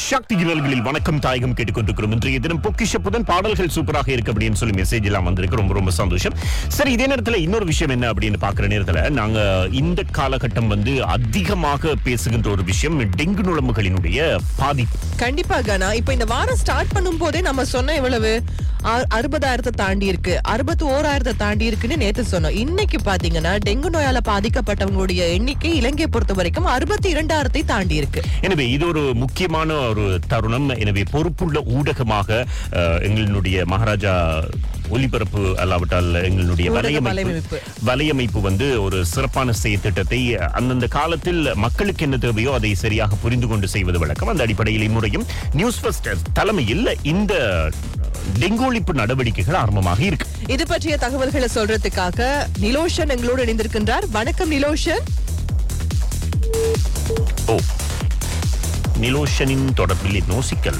சக்தி ஜுவல்களில் வணக்கம் தாயகம் கேட்டுக்கொண்டிருக்கிறோம் இன்றைய தினம் பொக்கிஷ புதன் பாடல்கள் சூப்பராக இருக்கு அப்படின்னு சொல்லி மெசேஜ் எல்லாம் வந்திருக்கு ரொம்ப ரொம்ப சந்தோஷம் சரி இதே நேரத்துல இன்னொரு விஷயம் என்ன அப்படின்னு பாக்குற நேரத்துல நாங்க இந்த காலகட்டம் வந்து அதிகமாக பேசுகின்ற ஒரு விஷயம் டெங்கு நுழம்புகளினுடைய பாதிப்பு கண்டிப்பா கனா இப்ப இந்த வாரம் ஸ்டார்ட் பண்ணும் போதே நம்ம சொன்ன எவ்வளவு அ- அறுபதாயிரத்தை தாண்டி இருக்கு அறுபத்தி ஓராயிரத்தை தாண்டி இருக்குன்னு நேத்து சொன்னோம் இன்னைக்கு பாத்தீங்கன்னா டெங்கு நோயால பாதிக்கப்பட்டவங்களுடைய எண்ணிக்கை இலங்கையை பொறுத்த வரைக்கும் அறுபத்தி இரண்டாயிரத்தை தாண்டி இருக்கு எனவே இது ஒரு முக்கியமான ஒரு தருணம் எனவே பொறுப்புள்ள ஊடகமாக அஹ், எங்களுடைய மகாராஜா ஒலிபரப்பு அல்லாவிட்டால் எங்களுடைய ஊடக வலையமைப்பு வலையமைப்பு. வலையமைப்பு வந்து ஒரு சிறப்பான செயற்திட்டத்தை அந்தந்த காலத்தில் மக்களுக்கு என்ன தேவையோ அதை சரியாக புரிந்து கொண்டு செய்வது வழக்கம் அந்த அடிப்படையில் இம்முறையும் நியூஸ் ஃபர்ஸ்ட் தலைமையில் இந்த டெங்கு ஒழிப்பு நடவடிக்கைகள் ஆரம்பமாக இருக்கு இது பற்றிய தகவல்களை சொல்றதுக்காக நிலோஷன் எங்களோடு இணைந்திருக்கின்றார் வணக்கம் நிலோஷன் ஓ நிலோஷனின் தொடர்பில் இன்னும் சிக்கல்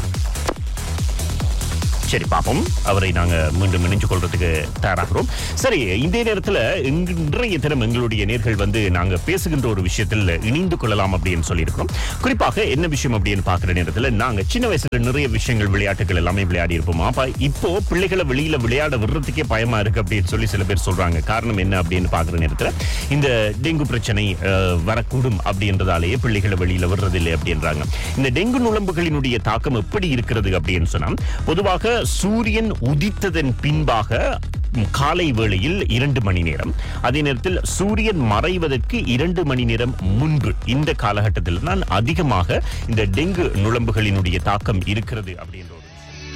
சரி பாப்போம் அவரை நாங்க மீண்டும் இணைஞ்சு கொள்றதுக்கு தயாராகிறோம் சரி இந்த நேரத்துல இன்றைய தினம் எங்களுடைய நேர்கள் வந்து நாங்க பேசுகின்ற ஒரு விஷயத்தில் இணைந்து கொள்ளலாம் அப்படின்னு சொல்லியிருக்கிறோம் குறிப்பாக என்ன விஷயம் அப்படின்னு பாக்குற நேரத்துல நாங்க சின்ன வயசுல நிறைய விஷயங்கள் விளையாட்டுகள் எல்லாமே விளையாடி இருப்போம் அப்ப இப்போ பிள்ளைகளை வெளியில விளையாட விடுறதுக்கே பயமா இருக்கு அப்படின்னு சொல்லி சில பேர் சொல்றாங்க காரணம் என்ன அப்படின்னு பாக்குற நேரத்துல இந்த டெங்கு பிரச்சனை அஹ், வரக்கூடும் அப்படின்றதாலேயே பிள்ளைகளை வெளியில விடுறதில்லை அப்படின்றாங்க இந்த டெங்கு நுழம்புகளினுடைய தாக்கம் எப்படி இருக்கிறது அப்படின்னு சொன்னா பொதுவாக சூரியன் உதித்ததன் பின்பாக ம், காலை வேளையில் இரண்டு மணி நேரம் அதே நேரத்தில் சூரியன் மறைவதற்கு இரண்டு மணி நேரம் முன்பு இந்த காலகட்டத்தில் தான் அதிகமாக இந்த டெங்கு நுழம்புகளினுடைய தாக்கம் இருக்கிறது அப்படின்ற ஒரு